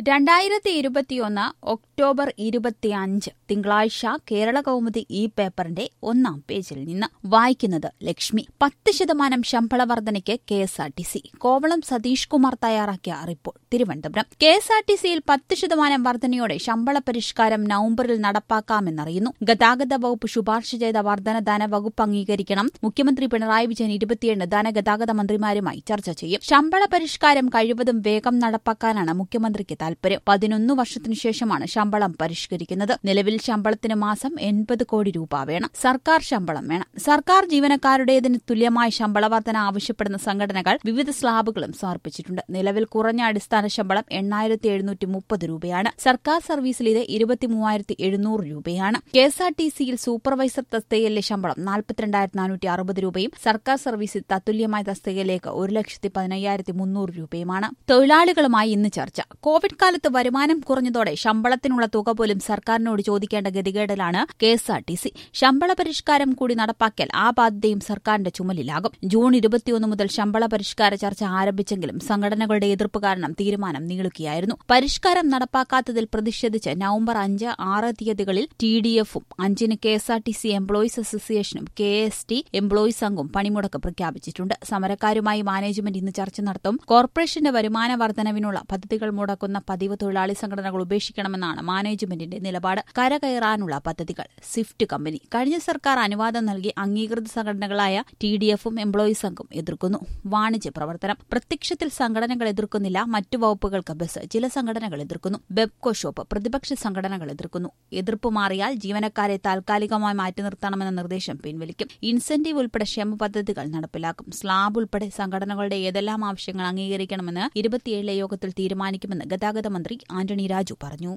രണ്ടായിരത്തി ഇരുപത്തിയൊന്ന് ഒക്ടോബർ ഇരുപത്തിയഞ്ച് തിങ്കളാഴ്ച കേരള കൗമുദി ഈ പേപ്പറിന്റെ ഒന്നാം പേജിൽ നിന്ന് വായിക്കുന്നത് ലക്ഷ്മി പത്ത് ശതമാനം ശമ്പള വർധനയ്ക്ക് K S R T C Kovalam Satheesh Kumar തയ്യാറാക്കിയ report Thiruvananthapuram K S R T സിയിൽ പത്ത് ശതമാനം വർധനയോടെ ശമ്പള പരിഷ്കാരം നവംബറിൽ നടപ്പാക്കാമെന്നറിയുന്നു ഗതാഗത വകുപ്പ് ശുപാർശ ചെയ്ത വർധന ധനവകുപ്പ് അംഗീകരിക്കണം മുഖ്യമന്ത്രി പിണറായി വിജയൻ ഇരുപത്തിയേഴിന് ധനഗതാഗത മന്ത്രിമാരുമായി ചർച്ച ചെയ്യും ശമ്പള പരിഷ്കാരം കഴിവതും വേഗം നടപ്പാക്കാനാണ് മുഖ്യമന്ത്രിക്ക് താൽപര്യം പതിനൊന്ന് വർഷത്തിനു ശേഷമാണ് ശമ്പളം പരിഷ്കരിക്കുന്നത് നിലവിൽ ശമ്പളത്തിന് മാസം എൺപത് കോടി രൂപ വേണം സർക്കാർ ശമ്പളം വേണം സർക്കാർ ജീവനക്കാരുടേതിന് തുല്യമായ ശമ്പള വർധന ആവശ്യപ്പെടുന്ന സംഘടനകൾ വിവിധ സ്ലാബുകളും സമർപ്പിച്ചിട്ടുണ്ട് നിലവിൽ കുറഞ്ഞ അടിസ്ഥാന ശമ്പളം എണ്ണായിരത്തി എഴുന്നൂറ്റി മുപ്പത് രൂപയാണ് സർക്കാർ സർവീസിൽ ഇത് ഇരുപത്തിമൂവായിരത്തി എഴുന്നൂറ് രൂപയാണ് കെ എസ് ആർ ടി സിയിൽ സൂപ്പർവൈസർ തസ്തികയിലെ ശമ്പളം നാൽപ്പത്തിരണ്ടായിരത്തി നാനൂറ്റി അറുപത് രൂപയും സർക്കാർ സർവീസിൽ തത്തുല്യമായ തസ്തികയിലേക്ക് ഒരു ലക്ഷത്തി പതിനയ്യായിരത്തി മുന്നൂറ് രൂപയുമാണ് തൊഴിലാളികളുമായി ഇന്ന് ചർച്ച കോവിഡ് കാലത്ത് വരുമാനം കുറഞ്ഞതോടെ ശമ്പളത്തിനുള്ള തുക പോലും സർക്കാരിനോട് ചോദിക്കേണ്ട ഗതികേടിലാണ് K S R T C ശമ്പള പരിഷ്കാരം കൂടി നടപ്പാക്കിയാൽ ആ ബാധ്യതയും സർക്കാരിന്റെ ചുമലിലാകും ജൂൺ ഇരുപത്തിയൊന്ന് മുതൽ ശമ്പള പരിഷ്കാര ചർച്ച ആരംഭിച്ചെങ്കിലും സംഘടനകളുടെ എതിർപ്പ് കാരണം തീരുമാനം നീളുകയായിരുന്നു പരിഷ്കാരം നടപ്പാക്കാത്തതിൽ പ്രതിഷേധിച്ച് നവംബർ അഞ്ച് ആറ് തീയതികളിൽ ടി ഡി എഫും അഞ്ചിന് K S R T C employees അസോസിയേഷനും കെ എസ് ടി എംപ്ലോയീസ് സംഘവും പണിമുടക്ക് പ്രഖ്യാപിച്ചിട്ടുണ്ട് സമരക്കാരുമായി മാനേജ്മെന്റ് ഇന്ന് ചർച്ച നടത്തും കോർപ്പറേഷന്റെ വരുമാന വർധനവിനുള്ള പദ്ധതികൾ മുടക്കുന്ന പതിവ് തൊഴിലാളി സംഘടനകൾ ഉപേക്ഷിക്കണമെന്നാണ് മാനേജ്മെന്റിന്റെ നിലപാട് കരകയറാനുള്ള പദ്ധതികൾ സ്വിഫ്റ്റ് കമ്പനി കഴിഞ്ഞ സർക്കാർ അനുവാദം നൽകി അംഗീകൃത സംഘടനകളായ ടി ഡി എഫും എംപ്ലോയീസ് സംഘം എതിർക്കുന്നു വാണിജ്യ പ്രവർത്തനം പ്രത്യക്ഷത്തിൽ സംഘടനകൾ എതിർക്കുന്നില്ല മറ്റു വകുപ്പുകൾക്ക് ബസ് ചില സംഘടനകൾ എതിർക്കുന്നു ബെബ്കോ ഷോപ്പ് പ്രതിപക്ഷ സംഘടനകൾ എതിർക്കുന്നു എതിർപ്പ് മാറിയാൽ ജീവനക്കാരെ താൽക്കാലികമായി മാറ്റി നിർത്തണമെന്ന നിർദ്ദേശം പിൻവലിക്കും ഇൻസെന്റീവ് ഉൾപ്പെടെ ക്ഷേമ പദ്ധതികൾ നടപ്പിലാക്കും സ്ലാബ് ഉൾപ്പെടെ സംഘടനകളുടെ ഏതെല്ലാം ആവശ്യങ്ങൾ അംഗീകരിക്കണമെന്ന് ഇരുപത്തിയേഴിലെ യോഗത്തിൽ തീരുമാനിക്കുമെന്ന് ഗതാഗത മന്ത്രി ആന്റണി രാജു പറഞ്ഞു